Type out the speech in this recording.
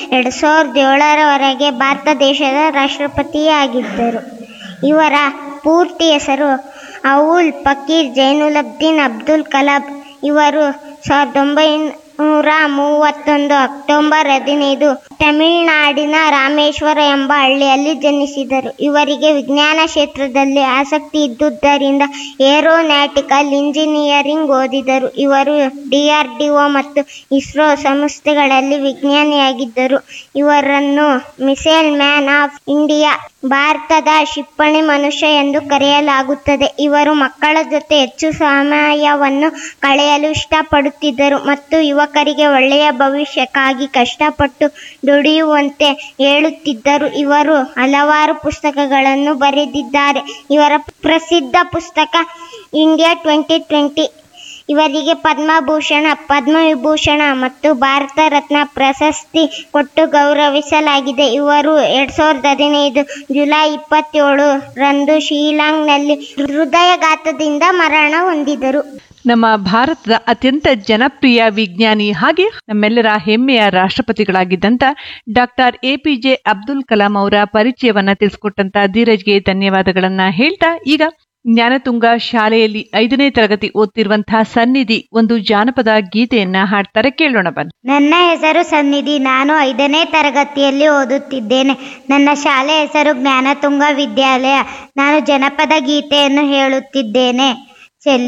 ಎರಡು ಸಾವಿರದ ಏಳರವರೆಗೆ ಭಾರತ ದೇಶದ ರಾಷ್ಟ್ರಪತಿಯಾಗಿದ್ದರು ಇವರ ಪೂರ್ತಿ ಹೆಸರು ಅವುಲ್ ಫಕೀರ್ ಜೈನುಲಬ್ದೀನ್ ಅಬ್ದುಲ್ ಕಲಾಂ ಇವರು ಸಾವಿರದ ಒಂಬೈನೂರ ಮೂವತ್ತೊಂದು ಅಕ್ಟೋಬರ್ ಹದಿನೈದು ತಮಿಳುನಾಡಿನ ರಾಮೇಶ್ವರ ಎಂಬ ಹಳ್ಳಿಯಲ್ಲಿ ಜನಿಸಿದರು ಇವರಿಗೆ ವಿಜ್ಞಾನ ಕ್ಷೇತ್ರದಲ್ಲಿ ಆಸಕ್ತಿ ಇದ್ದುದರಿಂದ ಏರೋನಾಟಿಕಲ್ ಇಂಜಿನಿಯರಿಂಗ್ ಓದಿದರು ಇವರು ಡಿಆರ್ಡಿಒ ಮತ್ತು ಇಸ್ರೋ ಸಂಸ್ಥೆಗಳಲ್ಲಿ ವಿಜ್ಞಾನಿಯಾಗಿದ್ದರು ಇವರನ್ನು ಮಿಸೈಲ್ ಮ್ಯಾನ್ ಆಫ್ ಇಂಡಿಯಾ ಭಾರತದ ಕ್ಷಿಪಣಿ ಮನುಷ್ಯ ಎಂದು ಕರೆಯಲಾಗುತ್ತದೆ ಇವರು ಮಕ್ಕಳ ಜೊತೆ ಹೆಚ್ಚು ಸಮಯವನ್ನು ಕಳೆಯಲು ಇಷ್ಟಪಡುತ್ತಿದ್ದರು ಮತ್ತು ಯುವಕರಿಗೆ ಒಳ್ಳೆಯ ಭವಿಷ್ಯಕ್ಕಾಗಿ ಕಷ್ಟಪಟ್ಟು ದುಡಿಯುವಂತೆ ಹೇಳುತ್ತಿದ್ದರು ಇವರು ಹಲವಾರು ಪುಸ್ತಕಗಳನ್ನು ಬರೆದಿದ್ದಾರೆ ಇವರ ಪ್ರಸಿದ್ಧ ಪುಸ್ತಕ ಇಂಡಿಯಾ ಟ್ವೆಂಟಿ ಟ್ವೆಂಟಿ ಇವರಿಗೆ ಪದ್ಮಭೂಷಣ ಪದ್ಮವಿಭೂಷಣ ಮತ್ತು ಭಾರತ ರತ್ನ ಪ್ರಶಸ್ತಿ ಕೊಟ್ಟು ಗೌರವಿಸಲಾಗಿದೆ ಇವರು ಎರಡ್ ಸಾವಿರದ ಹದಿನೈದು ಜುಲೈ ಇಪ್ಪತ್ತೇಳು ರಂದು ಶಿಲಾಂಗ್ನಲ್ಲಿ ಹೃದಯಘಾತದಿಂದ ಮರಣ ಹೊಂದಿದರು ನಮ್ಮ ಭಾರತದ ಅತ್ಯಂತ ಜನಪ್ರಿಯ ವಿಜ್ಞಾನಿ ಹಾಗೆ ನಮ್ಮೆಲ್ಲರ ಹೆಮ್ಮೆಯ ರಾಷ್ಟ್ರಪತಿಗಳಾಗಿದ್ದಂತ doctor A P J Abdul Kalam ಅವರ ಪರಿಚಯವನ್ನ ತಿಳಿಸ್ಕೊಟ್ಟಂತ ಧೀರಜ್ಗೆ ಧನ್ಯವಾದಗಳನ್ನ ಹೇಳ್ತಾ ಈಗ ಜ್ಞಾನತುಂಗ ಶಾಲೆಯಲ್ಲಿ ಐದನೇ ತರಗತಿ ಓದ್ತಿರುವಂತಹ ಸನ್ನಿಧಿ ಒಂದು ಜಾನಪದ ಗೀತೆಯನ್ನ ಹಾಡ್ತಾರೆ ಕೇಳೋಣ ಬನ್ನಿ ನನ್ನ ಹೆಸರು ಸನ್ನಿಧಿ ನಾನು ಐದನೇ ತರಗತಿಯಲ್ಲಿ ಓದುತ್ತಿದ್ದೇನೆ ನನ್ನ ಶಾಲೆ ಹೆಸರು ಜ್ಞಾನತುಂಗ ವಿದ್ಯಾಲಯ ನಾನು ಜನಪದ ಗೀತೆಯನ್ನು ಹೇಳುತ್ತಿದ್ದೇನೆ ಚೆಲ್ಲಿ